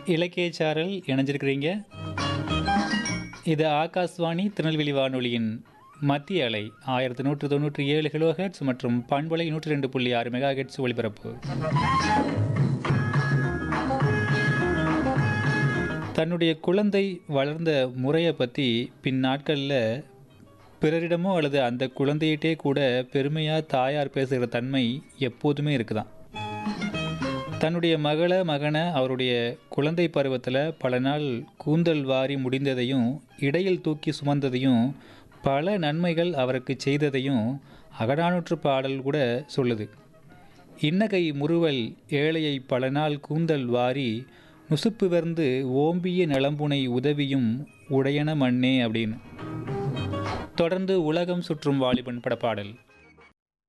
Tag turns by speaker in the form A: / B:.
A: இலக்கிய சாரல் இணைஞ்சிருக்கிறீங்க இது ஆகாஷ்வாணி திருநெல்வேலி வானொலியின் மத்திய அலை ஆயிரத்தி நூற்று தொண்ணூற்றி ஏழு கிலோ ஹெர்ட்ஸ் மற்றும் பண்பலை நூற்றி ரெண்டு புள்ளி ஆறு மெகா ஹெர்ட்ஸ் ஒளிபரப்பு தன்னுடைய குழந்தை வளர்ந்த முறையை பற்றி பின் நாட்களில் பிறரிடமோ அல்லது அந்த குழந்தையிட்டே கூட பெருமையாக தாயார் பேசுகிற தன்மை எப்போதுமே இருக்குதான் தன்னுடைய மகளை மகனை அவருடைய குழந்தை பருவத்தில் பல நாள் கூந்தல் வாரி முடிந்ததையும் இடையில் தூக்கி சுமந்ததையும் பல நன்மைகள் அவருக்கு செய்ததையும் அகடானூற்று பாடல் கூட சொல்லுது இன்னகை முறுவல் ஏழையை பல நாள் கூந்தல் வாரி நுசுப்பு வெர்ந்து ஓம்பிய நலம்புனை உதவியும் உடையன மண்ணே அப்படின்னு தொடர்ந்து உலகம் சுற்றும் வாலிபன் பட பாடல்